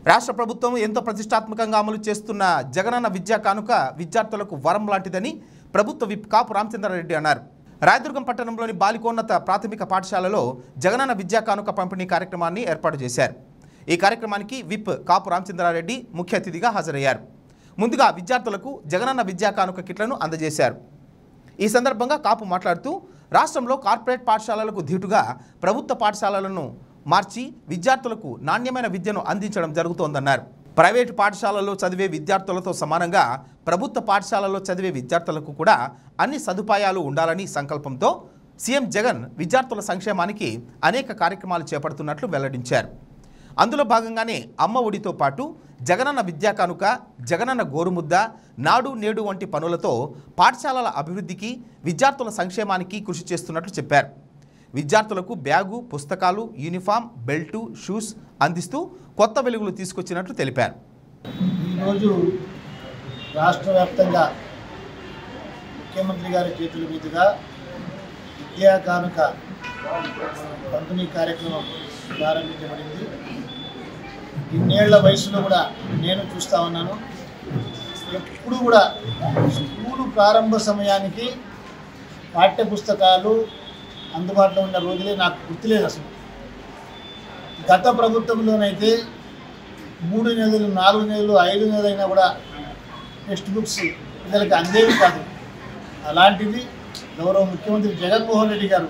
రాష్ట్ర ప్రభుత్వం ఎంతో ప్రతిష్టాత్మకంగా అమలు చేస్తున్న జగనన్న విద్యా కానుక విద్యార్థులకు వరం లాంటిదని ప్రభుత్వ విప్ కాపు రామచంద్రారెడ్డి అన్నారు రాయదుర్గం పట్టణంలోని బాలికోన్నత ప్రాథమిక పాఠశాలలో జగనన్న విద్యా కానుక పంపిణీ కార్యక్రమాన్ని ఏర్పాటు చేశారు ఈ కార్యక్రమానికి విప్ కాపు రామచంద్రారెడ్డి ముఖ్య అతిథిగా హాజరయ్యారు ముందుగా విద్యార్థులకు జగనన్న విద్యా కానుక కిట్లను అందజేశారు ఈ సందర్భంగా కాపు మాట్లాడుతూ రాష్ట్రంలో కార్పొరేట్ పాఠశాలలకు ధీటుగా ప్రభుత్వ పాఠశాలలను మార్చి విద్యార్థులకు నాణ్యమైన విద్యను అందించడం జరుగుతోందన్నారు ప్రైవేటు పాఠశాలల్లో చదివే విద్యార్థులతో సమానంగా ప్రభుత్వ పాఠశాలలో చదివే విద్యార్థులకు కూడా అన్ని సదుపాయాలు ఉండాలని సంకల్పంతో సీఎం జగన్ విద్యార్థుల సంక్షేమానికి అనేక కార్యక్రమాలు చేపడుతున్నట్లు వెల్లడించారు అందులో భాగంగానే అమ్మ ఒడితో పాటు జగనన్న విద్యా కానుక జగనన్న గోరుముద్ద నాడు నేడు వంటి పనులతో పాఠశాలల అభివృద్ధికి విద్యార్థుల సంక్షేమానికి కృషి చేస్తున్నట్లు చెప్పారు విద్యార్థులకు బ్యాగు పుస్తకాలు యూనిఫామ్ బెల్టు షూస్ అందిస్తూ కొత్త వెలుగులు తీసుకొచ్చినట్లు తెలిపారు ఈరోజు రాష్ట్ర వ్యాప్తంగా ముఖ్యమంత్రి గారి చేతుల మీదుగా విద్యా కానుక పంపిణీ కార్యక్రమం ప్రారంభించబడింది ఇన్నేళ్ల వయసులో కూడా నేను చూస్తూ ఉన్నాను ఎప్పుడు కూడా స్కూలు ప్రారంభ సమయానికి పాఠ్య పుస్తకాలు అందుబాటులో ఉన్న రోజులే నాకు గుర్తులేదు అసలు గత ప్రభుత్వంలోనైతే మూడు నెలలు నాలుగు నెలలు ఐదు నెలలు అయినా కూడా టెక్స్ట్ బుక్స్ పిల్లలకి అందేవి కాదు అలాంటిది గౌరవ ముఖ్యమంత్రి జగన్మోహన్ రెడ్డి గారు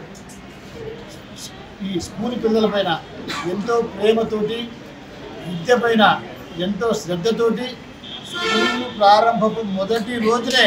ఈ స్కూల్ పిల్లలపైన ఎంతో ప్రేమతోటి విద్య పైన ఎంతో శ్రద్ధతోటి స్కూల్ ప్రారంభపు మొదటి రోజునే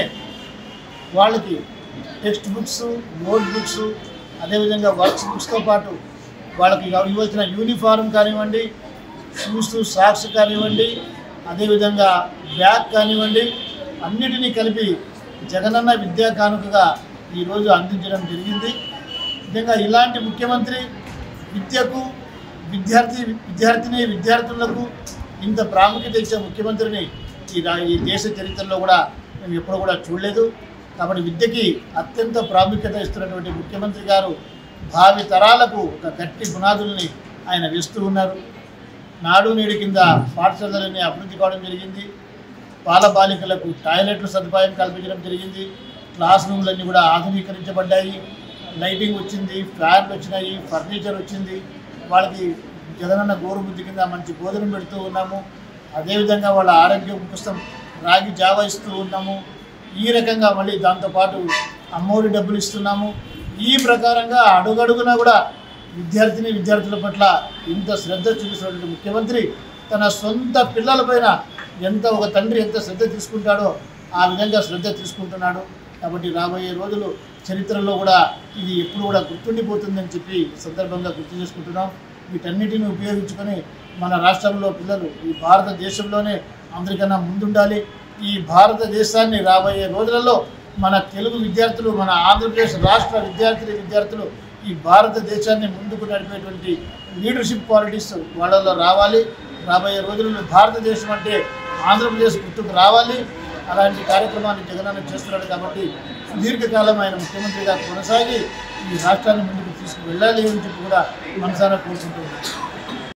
వాళ్ళకి టెక్స్ట్ బుక్స్ నోట్ బుక్స్ అదేవిధంగా వర్క్స్ బుక్స్తో పాటు వాళ్ళకి ఇవ్వాల్సిన యూనిఫారం కానివ్వండి షూస్ సాక్స్ కానివ్వండి అదేవిధంగా బ్యాగ్ కానివ్వండి అన్నిటినీ కలిపి జగనన్న విద్యా కానుకగా ఈరోజు అందించడం జరిగింది నిజంగా ఇలాంటి ముఖ్యమంత్రి విద్యకు విద్యార్థి విద్యార్థిని విద్యార్థులకు ఇంత ప్రాముఖ్యత ఇచ్చే ముఖ్యమంత్రిని ఈ రా ఈ దేశ చరిత్రలో కూడా మేము ఎప్పుడూ కూడా చూడలేదు కాబట్టి విద్యకి అత్యంత ప్రాముఖ్యత ఇస్తున్నటువంటి ముఖ్యమంత్రి గారు భావి తరాలకు ఒక గట్టి పునాదుల్ని ఆయన వేస్తూ ఉన్నారు నాడు నేడు కింద పాఠశాలలన్నీ అభివృద్ధి కావడం జరిగింది బాల బాలికలకు టాయిలెట్లు సదుపాయం కల్పించడం జరిగింది క్లాస్ రూమ్లన్నీ కూడా ఆధునీకరించబడ్డాయి లైటింగ్ వచ్చింది ఫ్యాన్లు వచ్చినాయి ఫర్నిచర్ వచ్చింది వాళ్ళకి జగనన్న గోరుబుద్ధి కింద మంచి భోజనం పెడుతూ ఉన్నాము అదేవిధంగా వాళ్ళ ఆరోగ్యం కోసం రాగి జావ ఇస్తూ ఉన్నాము ఈ రకంగా మళ్ళీ దాంతోపాటు అమ్మఒడి డబ్బులు ఇస్తున్నాము ఈ ప్రకారంగా అడుగడుగునా కూడా విద్యార్థిని విద్యార్థుల పట్ల ఇంత శ్రద్ధ చూపిస్తున్నటువంటి ముఖ్యమంత్రి తన సొంత పిల్లలపైన ఎంత ఒక తండ్రి ఎంత శ్రద్ధ తీసుకుంటాడో ఆ విధంగా శ్రద్ధ తీసుకుంటున్నాడు కాబట్టి రాబోయే రోజులు చరిత్రలో కూడా ఇది ఎప్పుడు కూడా గుర్తుండిపోతుందని చెప్పి ఈ సందర్భంగా గుర్తు చేసుకుంటున్నాం వీటన్నిటిని ఉపయోగించుకొని మన రాష్ట్రంలో పిల్లలు ఈ భారతదేశంలోనే అందరికన్నా ముందుండాలి ఈ భారతదేశాన్ని రాబోయే రోజులలో మన తెలుగు విద్యార్థులు మన ఆంధ్రప్రదేశ్ రాష్ట్ర విద్యార్థులు విద్యార్థులు ఈ భారతదేశాన్ని ముందుకు నడిపేటువంటి లీడర్షిప్ క్వాలిటీస్ వాళ్ళలో రావాలి రాబోయే రోజుల్లో భారతదేశం అంటే ఆంధ్రప్రదేశ్ గుర్తుకు రావాలి అలాంటి కార్యక్రమాన్ని జగనన్న చేస్తున్నాడు కాబట్టి సుదీర్ఘకాలం ఆయన ముఖ్యమంత్రిగా కొనసాగి ఈ రాష్ట్రాన్ని ముందుకు తీసుకువెళ్ళాలి అని చెప్పి కూడా మనసారా కోరుకుంటున్నాను